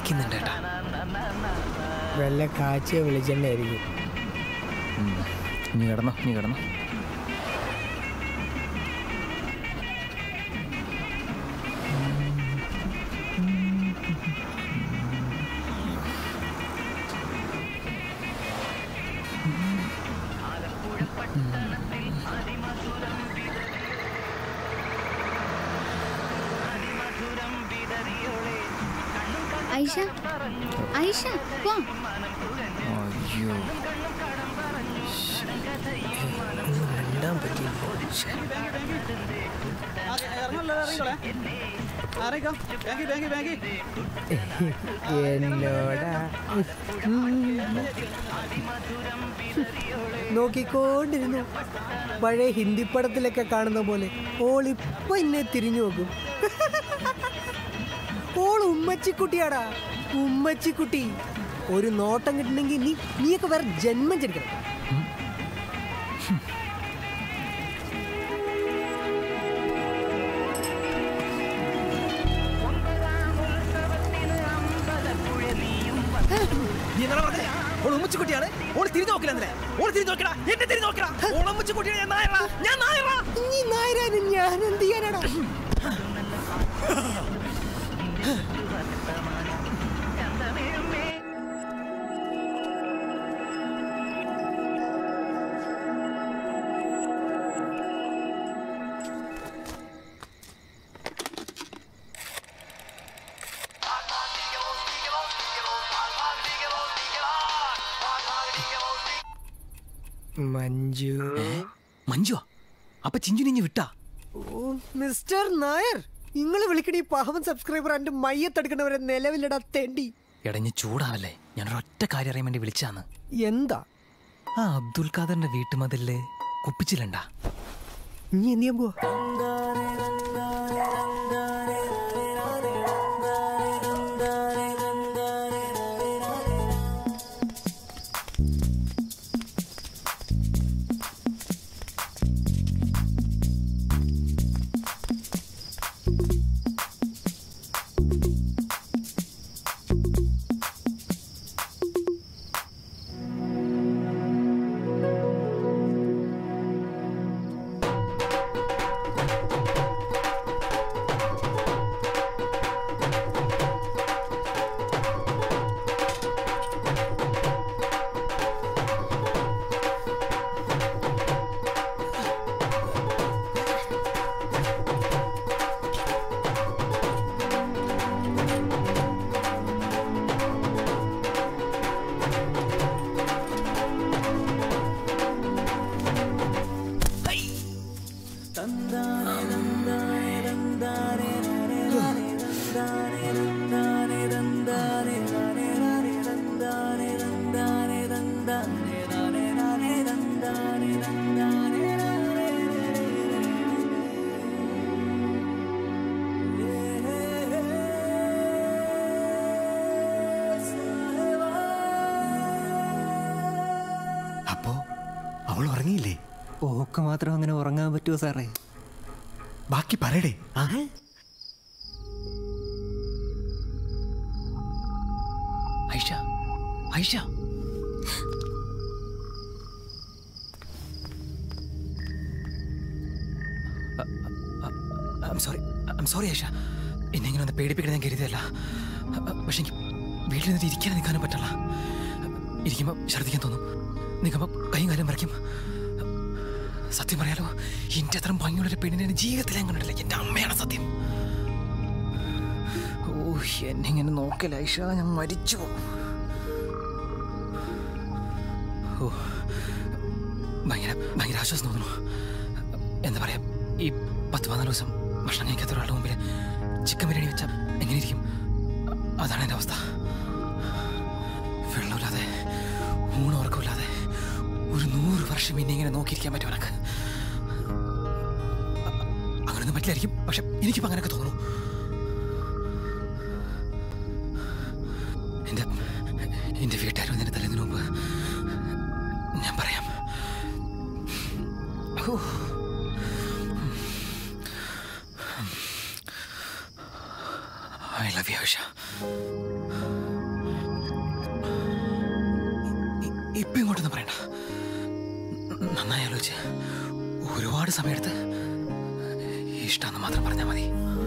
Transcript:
ദഹിക്കുന്നുണ്ട് ഏട്ടാ വല്ല കാച്ചിയ വെളിച്ചെണ്ണയായിരിക്കും ഉം. നീ കിടന്നോ നീ കിടന്നോ ഐഷ ഐഷ വാ അയ്യോ രണ്ടാം പറ്റി എന്നോടാ നോക്കിക്കൊണ്ടിരുന്നു പഴയ ഹിന്ദി പടത്തിലൊക്കെ കാണുന്ന പോലെ ഓൾ ഇപ്പൊ എന്നെ തിരിഞ്ഞു നോക്കും ഓൾ ഉമ്മച്ചിക്കുട്ടിയാടാ ഉമ്മച്ചിക്കുട്ടി ഒരു നോട്ടം കിട്ടണമെങ്കിൽ നീ നീയൊക്കെ വേറെ ജന്മം ചെടുക്കണം നീ എന്നാ പറഞ്ഞേ ഓൾ ഉമ്മച്ചിക്കുട്ടിയാണ് ഓൾ തിരിഞ്ഞു നോക്കില്ല എന്നല്ലേ ഓൾ തിരിഞ്ഞു നോക്കടാ എന്നെ തിരിഞ്ഞു നോക്കടാ ഓൾ ഉമ്മച്ചിക്കുട്ടിയാണ് ഞാൻ നായറാ ഞാൻ നായറാ നീ നായരാനും ഞാൻ എന്ത് ചെയ്യാനാടാ മഞ്ജു മഞ്ജുവാ അപ്പൊ ചിഞ്ചു നിഞ്ഞ് വിട്ടാ ഓ മിസ്റ്റർ നായർ നിങ്ങൾ വിളിക്കണ ഈ പാവം സബ്സ്ക്രൈബർ എന്റെ മയ്യത്തെടുക്കണവരെ നിലവിലിടാ തെണ്ടി എടഞ്ഞ് ചൂടാവല്ലേ ഞാനൊരു ഒറ്റ കാര്യം അറിയാൻ വേണ്ടി വിളിച്ചാന്ന് എന്താ ആ അബ്ദുൽ ഖാദറിന്റെ വീട്ടുമതില് കുപ്പിച്ചില്ലണ്ടാ നീ എന്ത് ചെയ്യാൻ പോവാ അപ്പോ അവൾ ഉറങ്ങിയില്ലേ ഓക്ക് മാത്രം അങ്ങനെ ഉറങ്ങാൻ പറ്റുമോ സാറേ ബാക്കി പറയടേ ആ ഐഷ ഐഷ സോറി സോറി ഐഷ എന്നെ ഇങ്ങനെ ഒന്ന് പേടിപ്പിക്കണം ഞാൻ കരുതിയല്ല പക്ഷെ എനിക്ക് വീട്ടിൽ നിന്നിട്ട് ഇരിക്കാൻ നിൽക്കാനും പറ്റില്ല ഇരിക്കുമ്പോൾ ഛർദ്ദിക്കാൻ തോന്നും നിൽക്കുമ്പോൾ കൈയും കാലും മറിക്കും സത്യം പറയാലോ എൻ്റെ അത്ര ഭംഗിയുള്ളൊരു പെണ്ണിനെ എൻ്റെ ജീവിതത്തിൽ ഞാൻ കണ്ടിട്ടില്ല എൻ്റെ അമ്മയാണ് സത്യം ഓ എന്നെ ഇങ്ങനെ നോക്കല ഐഷ ഞാൻ മരിച്ചു പോകും. ഓ ഭയങ്കര ഭയങ്കര ആശ്വാസം തോന്നുന്നു എന്താ പറയാ ഈ പത്ത് പതിനാല് ദിവസം ഭക്ഷണം കഴിക്കാത്ത ഒരാളുടെ മുമ്പിൽ ചിക്കൻ ബിരിയാണി വെച്ചാൽ എങ്ങനെയിരിക്കും അതാണ് എൻ്റെ അവസ്ഥ വെള്ളമില്ലാതെ ഊണുറക്കമില്ലാതെ ഒരു നൂറ് വർഷം ഇനി ഇങ്ങനെ നോക്കിയിരിക്കാൻ പറ്റും എനക്ക് അങ്ങനെയൊന്നും പറ്റില്ലായിരിക്കും പക്ഷെ എനിക്കിപ്പോൾ അങ്ങനെയൊക്കെ തോന്നുന്നു എൻ്റെ എൻ്റെ വീട്ടുകാർ വന്നതിന് തലേന്നതിന് മുമ്പ് ഞാൻ പറയാം ഹൂ. I love you, Aisha. ഇപ്പൊ ഇങ്ങോട്ടൊന്നും പറയണ്ട ന- നന്നായി ആലോചിച്ച് ഒരുപാട് സമയമെടുത്ത് ഇഷ്ടമെന്ന് മാത്രം പറഞ്ഞാൽ മതി